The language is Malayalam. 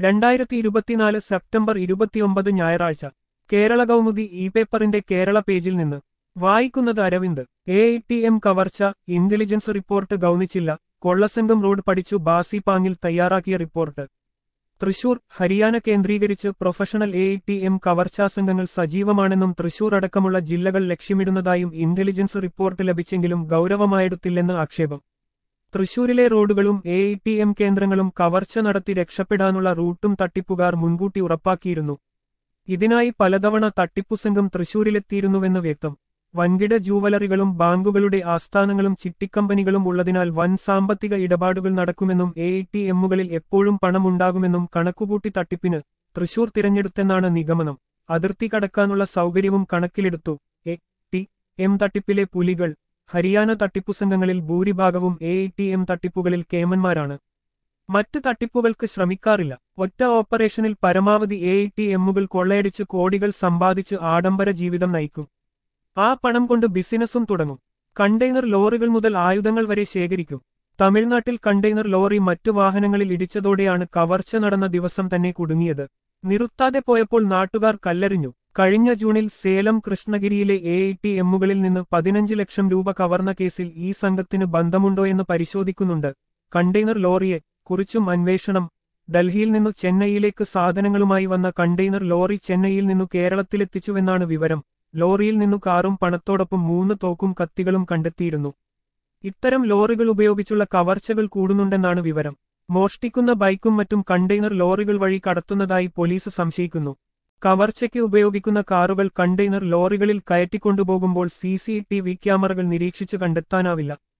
രണ്ടായിരത്തി ഇരുപത്തിനാല് സെപ്റ്റംബർ ഇരുപത്തിയൊമ്പത് ഞായറാഴ്ച കേരള കൗമുദി ഇ പേപ്പറിന്റെ കേരള പേജിൽ നിന്ന് വായിക്കുന്നത് Aravind A I T M കവർച്ച ഇന്റലിജൻസ് റിപ്പോർട്ട് ഗൗനിച്ചില്ല കൊള്ളസംഘം റോഡ് പഠിച്ചു ബാസി പാങ്ങിൽ തയ്യാറാക്കിയ റിപ്പോർട്ട് തൃശൂർ ഹരിയാന കേന്ദ്രീകരിച്ച് professional A I T M കവർച്ചാ സംഘങ്ങൾ സജീവമാണെന്നും തൃശൂർ അടക്കമുള്ള ജില്ലകൾ ലക്ഷ്യമിടുന്നതായും ഇന്റലിജൻസ് റിപ്പോർട്ട് ലഭിച്ചെങ്കിലും ഗൗരവമായെടുത്തില്ലെന്ന് ആക്ഷേപം തൃശൂരിലെ റോഡുകളും എ ഐ ടി എം കേന്ദ്രങ്ങളും കവർച്ച നടത്തി രക്ഷപ്പെടാനുള്ള റൂട്ടും തട്ടിപ്പുകാർ മുൻകൂട്ടി ഉറപ്പാക്കിയിരുന്നു ഇതിനായി പലതവണ തട്ടിപ്പുസംഘം തൃശൂരിലെത്തിയിരുന്നുവെന്ന് വ്യക്തം വൻകിട ജൂവലറികളും ബാങ്കുകളുടെ ആസ്ഥാനങ്ങളും ചിട്ടിക്കമ്പനികളും ഉള്ളതിനാൽ വൻ സാമ്പത്തിക ഇടപാടുകൾ നടക്കുമെന്നും എ ഐ ടി എമ്മുകളിൽ എപ്പോഴും പണമുണ്ടാകുമെന്നും കണക്കുകൂട്ടി തട്ടിപ്പിന് തൃശൂർ തിരഞ്ഞെടുത്തെന്നാണ് നിഗമനം അതിർത്തി കടക്കാനുള്ള സൗകര്യവും കണക്കിലെടുത്തു എ ടി എം തട്ടിപ്പിലെ പുലികൾ ഹരിയാന തട്ടിപ്പുസംഘങ്ങളിൽ ഭൂരിഭാഗവും എ ഐ ടി എം തട്ടിപ്പുകളിൽ കേമന്മാരാണ് മറ്റ് തട്ടിപ്പുകൾക്ക് ശ്രമിക്കാറില്ല ഒറ്റ ഓപ്പറേഷനിൽ പരമാവധി എ ഐ ടി എമ്മുകൾ കൊള്ളയടിച്ച് കോടികൾ സമ്പാദിച്ച് ആഡംബര ജീവിതം നയിക്കും ആ പണം കൊണ്ട് ബിസിനസ്സും തുടങ്ങും കണ്ടെയ്നർ ലോറികൾ മുതൽ ആയുധങ്ങൾ വരെ ശേഖരിക്കും തമിഴ്നാട്ടിൽ കണ്ടെയ്നർ ലോറി മറ്റു വാഹനങ്ങളിൽ ഇടിച്ചതോടെയാണ് കവർച്ച നടന്ന ദിവസം തന്നെ കുടുങ്ങിയത് നിർത്താതെ പോയപ്പോൾ നാട്ടുകാർ കല്ലെറിഞ്ഞു കഴിഞ്ഞ ജൂണിൽ സേലം കൃഷ്ണഗിരിയിലെ എ ഐ ടി എമ്മുകളിൽ നിന്ന് പതിനഞ്ച് ലക്ഷം രൂപ കവർന്ന കേസിൽ ഈ സംഘത്തിന് ബന്ധമുണ്ടോയെന്ന് പരിശോധിക്കുന്നുണ്ട് കണ്ടെയ്നർ ലോറിയെ കുറിച്ചും അന്വേഷണം ഡൽഹിയിൽ നിന്നു ചെന്നൈയിലേക്ക് സാധനങ്ങളുമായി വന്ന കണ്ടെയ്നർ ലോറി ചെന്നൈയിൽ നിന്നു കേരളത്തിലെത്തിച്ചുവെന്നാണ് വിവരം ലോറിയിൽ നിന്നു കാറും പണത്തോടൊപ്പം മൂന്ന് തോക്കും കത്തികളും കണ്ടെത്തിയിരുന്നു ഇത്തരം ലോറികൾ ഉപയോഗിച്ചുള്ള കവർച്ചകൾ കൂടുന്നുണ്ടെന്നാണ് വിവരം മോഷ്ടിക്കുന്ന ബൈക്കും മറ്റും കണ്ടെയ്നർ ലോറികൾ വഴി കടത്തുന്നതായി പോലീസ് സംശയിക്കുന്നു കവർച്ചയ്ക്ക് ഉപയോഗിക്കുന്ന കാറുകൾ കണ്ടെയ്നർ ലോറികളിൽ കയറ്റിക്കൊണ്ടുപോകുമ്പോൾ സി സി ടി വി ക്യാമറകൾ നിരീക്ഷിച്ച് കണ്ടെത്താനാവില്ല